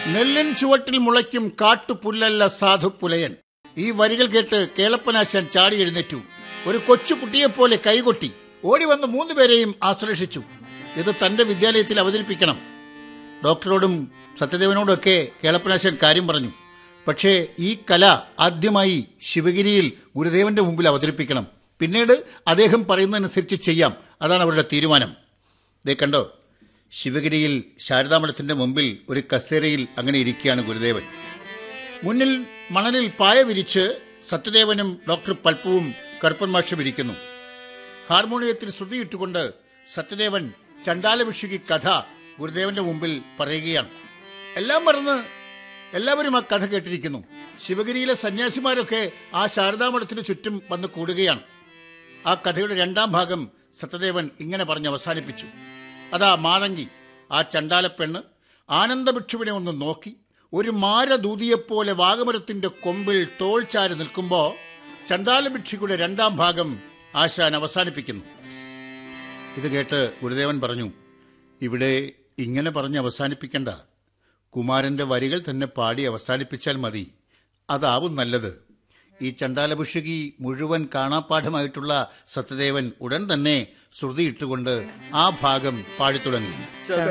നെല്ലിൻ ചുവട്ടിൽ മുളയ്ക്കും കാട്ടുപുല്ലല്ല സാധു പുലയൻ ഈ വരികൾ കേട്ട് കേളപ്പനാശാൻ ചാടി എഴുന്നേറ്റു ഒരു കൊച്ചു കുട്ടിയെപ്പോലെ കൈകൊട്ടി ഓടി വന്ന് മൂന്നുപേരെയും ആശ്ലേഷിച്ചു ഇത് തന്റെ വിദ്യാലയത്തിൽ അവതരിപ്പിക്കണം ഡോക്ടറോടും സത്യദേവനോടൊക്കെ കേളപ്പനാശൻ കാര്യം പറഞ്ഞു പക്ഷേ ഈ കല ആദ്യമായി ശിവഗിരിയിൽ ഗുരുദേവന്റെ മുമ്പിൽ അവതരിപ്പിക്കണം പിന്നീട് അദ്ദേഹം പറയുന്നതനുസരിച്ച് ചെയ്യാം അതാണ് അവരുടെ തീരുമാനം ദേ കണ്ടോ ശിവഗിരിയിൽ ശാരദാമഠത്തിന്റെ മുമ്പിൽ ഒരു കസേരയിൽ അങ്ങനെ ഇരിക്കുകയാണ് ഗുരുദേവൻ മുന്നിൽ മണലിൽ പായ വിരിച്ച് സത്യദേവനും ഡോക്ടർ പൽപ്പുവും കറുപ്പൻ മാഷും ഇരിക്കുന്നു ഹാർമോണിയത്തിൽ ശ്രുതിയിട്ടുകൊണ്ട് സത്യദേവൻ ചണ്ടാലഭിഷുകി കഥ ഗുരുദേവന്റെ മുമ്പിൽ പറയുകയാണ് എല്ലാം മറന്ന് എല്ലാവരും ആ കഥ കേട്ടിരിക്കുന്നു ശിവഗിരിയിലെ സന്യാസിമാരൊക്കെ ആ ശാരദാമഠത്തിന് ചുറ്റും വന്ന് കൂടുകയാണ് ആ കഥയുടെ രണ്ടാം ഭാഗം സത്യദേവൻ ഇങ്ങനെ പറഞ്ഞ് അവസാനിപ്പിച്ചു അതാ മാതങ്കി ആ ചണ്ടാലപ്പെണ്ണ് ആനന്ദഭിക്ഷുവിനെ ഒന്ന് നോക്കി ഒരു മാരദൂതിയെപ്പോലെ വാഗമരത്തിന്റെ കൊമ്പിൽ തോൾ ചാരി നിൽക്കുമ്പോ ചണ്ടാലഭിക്ഷുയുടെ രണ്ടാം ഭാഗം ആശാൻ അവസാനിപ്പിക്കുന്നു ഇത് കേട്ട് ഗുരുദേവൻ പറഞ്ഞു ഇവിടെ ഇങ്ങനെ പറഞ്ഞ് അവസാനിപ്പിക്കണ്ട കുമാരന്റെ വരികൾ തന്നെ പാടി അവസാനിപ്പിച്ചാൽ മതി അതാവും നല്ലത് ഈ ചണ്ടാലഭിഷുകി മുഴുവൻ കാണാപ്പാഠമായിട്ടുള്ള സത്യദേവൻ ഉടൻ തന്നെ ശ്രുതിയിട്ടുകൊണ്ട് ആ ഭാഗം പാടിത്തുടങ്ങി